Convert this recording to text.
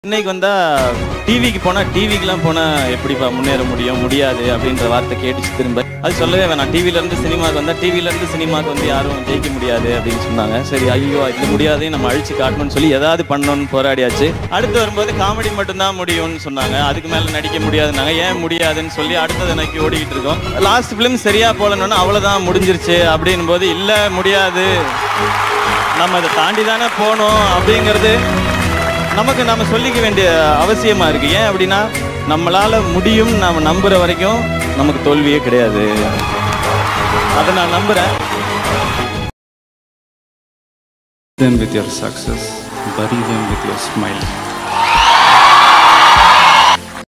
இன்னைக்கு வந்தா டிவிக்கு போனா டிவிக்கெல்லாம் போனா எப்படிப்பா முன்னேற முடியும் முடியாது அப்படின்ற வார்த்தை கேட்டுச்சு திரும்ப அது சொல்லவே வேணாம் டிவில இருந்து சினிமாக்கு வந்தா டிவில இருந்து சினிமாக்கு வந்து யாரும் ஜெயிக்க முடியாது அப்படின்னு சொன்னாங்க சரி ஐயோ இது முடியாது நம்ம அழிச்சு காட்டணும்னு சொல்லி ஏதாவது பண்ணணும்னு போராடியாச்சு அடுத்து வரும்போது காமெடி மட்டும்தான் முடியும்னு சொன்னாங்க அதுக்கு மேல நடிக்க முடியாதுன்னாங்க ஏன் முடியாதுன்னு சொல்லி அடுத்ததை நோக்கி ஓடிக்கிட்டு இருக்கோம் லாஸ்ட் ஃபிலிம் சரியா போலன்னு அவ்வளவுதான் முடிஞ்சிருச்சு அப்படின்னும் போது இல்ல முடியாது நம்ம அதை தாண்டி தானே போகணும் அப்படிங்கிறது நமக்கு நம்ம சொல்லிக்க வேண்டிய அவசியமா இருக்கு ஏன் அப்படின்னா நம்மளால முடியும் நாம நம்புற வரைக்கும் நமக்கு தோல்வியே கிடையாது அதை நான் நம்புறேன் them with your success, bury them with your smile.